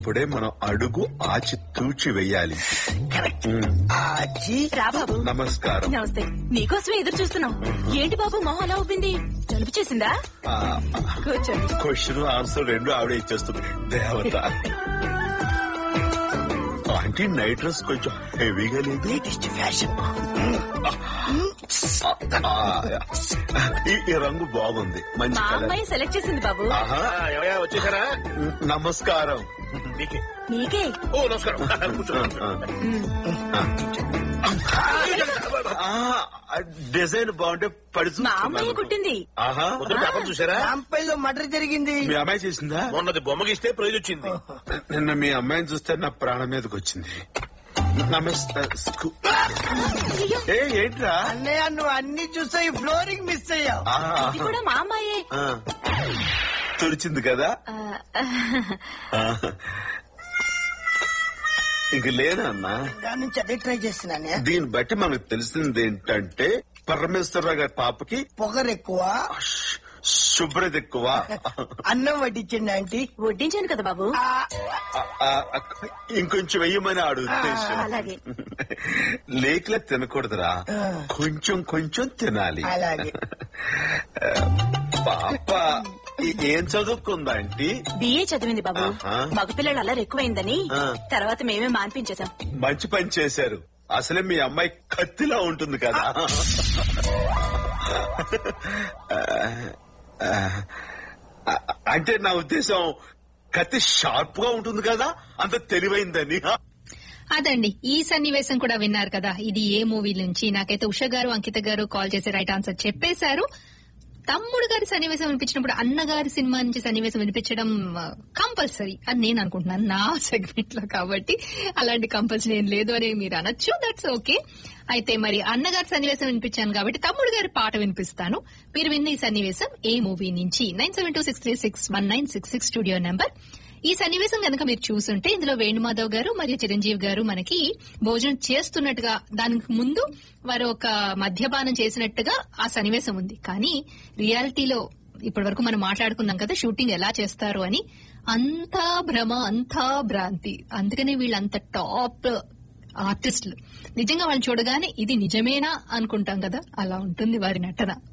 ఇప్పుడే మనం అడుగు ఆచి తూచి వెయ్యాలి కరెక్ట్ ఆచి రా బాబు నమస్కారం నమస్తే నీకోసమే ఎదురు చూస్తున్నాం ఏంటి బాబు మొహం అలా ఉబ్బింది జలుబు చేసిందా ఆ, కూర్చోండి క్వశ్చన్ ఆన్సర్ రెండు ఆవిడ ఇచ్చేస్తుంది దేవత ఆంటీ నైట్ డ్రెస్ కొంచెం హెవీగా లేదు లేటెస్ట్ ఫ్యాషన్ ఆ, ఈ- ఈ రంగు బాగుంది మంచి మా కలర్ అమ్మాయి సెలెక్ట్ చేసింది బాబు ఆహా ఎవయా వచ్చేసారా నమస్కారం నీకే నీకే ఓ నమస్కారం కూర్చోండి. ఆ, డిజైన్ బాగుంటే పడి మా అమ్మాయి చూస్తున్నాను. కుట్టింది ఆహా పొద్దున పేపర్ చూసారా రాంపల్లిలో మర్డర్ జరిగింది మీ అమ్మాయి చేసిందా మొన్నది బొమ్మ గీస్తే ప్రైజ్ వచ్చింది నిన్న మీ అమ్మాయిని చూస్తే నా ప్రాణం మీదకి వచ్చింది నమస్తే స్కూ- ఏ ఏంట్రా అన్నయ్య నువ్వు అన్ని చూసావు ఈ ఫ్లోరింగ్ మిస్ అయ్యావు ఆ, ఇది కూడా మా అమ్మాయే ఆ. తుడిచింది కదా ఆ, ఆ. ఇంక లేనా అన్నా దాని నుంచి అదే ట్రై చేస్తున్నానే దీన్ని బట్టి మనకు తెలిసింది ఏంటంటే పరమేశ్వరరావు గారి పాపకి పొగరు ఎక్కువ శుభ్రత ఎక్కువ అన్నం వడ్డించండి ఆంటీ వడ్డించాను కదా బాబు ఆ, ఆ, ఆ, ఇంకొంచెం వెయ్యమని ఆడు ఉద్దేశం అలాగే లేకలే తినకూడదురా కొంచెం కొంచెం తినాలి అలాగే పాప ఈ- ఏం చదువుకుందా ఆంటీ బిఏ చదివింది బాబు ఆహా. మగపిల్లలు అల్లరి ఎక్కువైందని ఆ. తర్వాత మేమే మాన్పించేశాం మంచి పని చేశారు అసలే మీ అమ్మాయి కత్తిలా ఉంటుంది కదా ఆ, అంటే నా ఉద్దేశం కత్తి షార్ప్ గా ఉంటుంది కదా అంత తెలివైందని అదండి ఈ సన్నివేశం కూడా విన్నారు కదా ఇది ఏ మూవీ నుంచి నాకైతే ఉష గారు అంకిత గారు కాల్ చేసి రైట్ ఆన్సర్ చెప్పేశారు తమ్ముడు గారి సన్నివేశం వినిపించినప్పుడు అన్నగారి సినిమా నుంచి సన్నివేశం వినిపించడం కంపల్సరీ అని నేను అనుకుంటున్నాను నా సెగ్మెంట్ లో కాబట్టి అలాంటి కంపల్సరీ ఏం లేదు అని మీరు అనొచ్చు దట్స్ ఓకే అయితే మరి అన్నగారి సన్నివేశం వినిపించాను కాబట్టి తమ్ముడు గారి పాట వినిపిస్తాను మీరు విన్న ఈ సన్నివేశం ఏ మూవీ నుంచి nine seven two six three six one nine six six studio number ఈ సన్నివేశం కనుక మీరు చూసుంటే ఇందులో వేణుమాధవ్ గారు మరియు చిరంజీవి గారు మనకి భోజనం చేస్తున్నట్టుగా దానికి ముందు వారు ఒక మద్యపానం చేసినట్టుగా ఆ సన్నివేశం ఉంది కానీ రియాలిటీలో ఇప్పటి వరకు మనం మాట్లాడుకున్నాం కదా షూటింగ్ ఎలా చేస్తారు అని అంతా భ్రమ అంతా భ్రాంతి అందుకనే వీళ్ళంత టాప్ ఆర్టిస్టులు నిజంగా వాళ్ళని చూడగానే ఇది నిజమేనా అనుకుంటాం కదా అలా ఉంటుంది వారి నటన